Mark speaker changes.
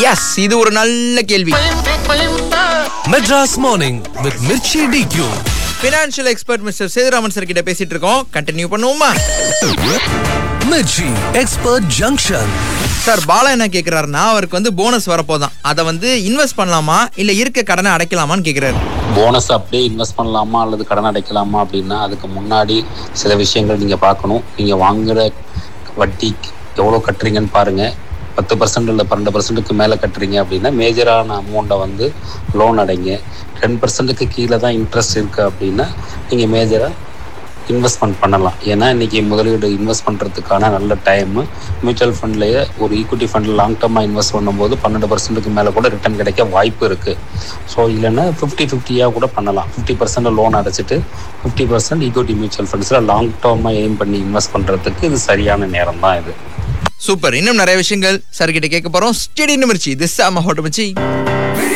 Speaker 1: S இது ஒரு நல்ல கேள்வி
Speaker 2: Madras Morning with Mirchi DQ.
Speaker 1: Financial expert mister Sethuraman sir கிட்ட பேசிட்டு இருக்கோம் கண்டினியூ பண்ணுவோமா
Speaker 2: Mirchi Expert Junction.
Speaker 1: Sir Bala என்ன கேக்குறாருன்னா அவருக்கு வந்து போனஸ் வரப்போதான் அதை வந்து இன்வெஸ்ட் பண்ணலாமா இல்ல இருக்க கடனை அடைக்கலாமான்னு கேக்குறாரு
Speaker 3: போனஸ் அப்படியே இன்வெஸ்ட் பண்ணலாமா அல்லது கடன் அடைக்கலாமா அப்படின்னா அதுக்கு முன்னாடி சில விஷயங்கள் நீங்கள் பார்க்கணும் நீங்கள் வாங்குற வட்டி எவ்வளோ கட்டுறீங்கன்னு பாருங்கள் பத்து பர்சன்ட் இல்லை பன்னெண்டு பர்சன்ட்டுக்கு மேலே கட்டுறீங்க அப்படின்னா மேஜரான அமௌண்ட்டை வந்து லோன் அடைங்க டென் பர்சன்ட்டுக்கு கீழே தான் இன்ட்ரெஸ்ட் இருக்குது அப்படின்னா நீங்கள் மேஜராக இன்வெஸ்ட்மெண்ட் பண்ணலாம் ஏன்னா இன்றைக்கி முதலீடு இன்வெஸ்ட் பண்ணுறதுக்கான நல்ல டைமு மியூச்சுவல் ஃபண்ட்லேயே ஒரு ஈக்விட்டி ஃபண்டில் லாங் டர்மாக இன்வெஸ்ட் பண்ணும்போது பன்னெண்டு பர்சன்ட்டுக்கு மேலே கூட ரிட்டர்ன் கிடைக்க வாய்ப்பு இருக்குது ஸோ இல்லைன்னா ஃபிஃப்டி ஃபிஃப்டியாக கூட பண்ணலாம் ஃபிஃப்டி பர்சன்ட் லோன் அடைச்சிட்டு ஃபிஃப்டி பர்சன்ட் ஈக்விட்டி மியூச்சுவல் ஃபண்ட்ஸில் லாங் டர்மாக எய்ம் பண்ணி இன்வெஸ்ட் பண்ணுறதுக்கு இது சரியான நேரம் தான் இது
Speaker 1: சூப்பர் இன்னும் நிறைய விஷயங்கள் சார் கிட்ட கேட்க போறோம் ஸ்டெடி நிமிர்ச்சி திஸ் ஆமா ஹோட்டமிச்சி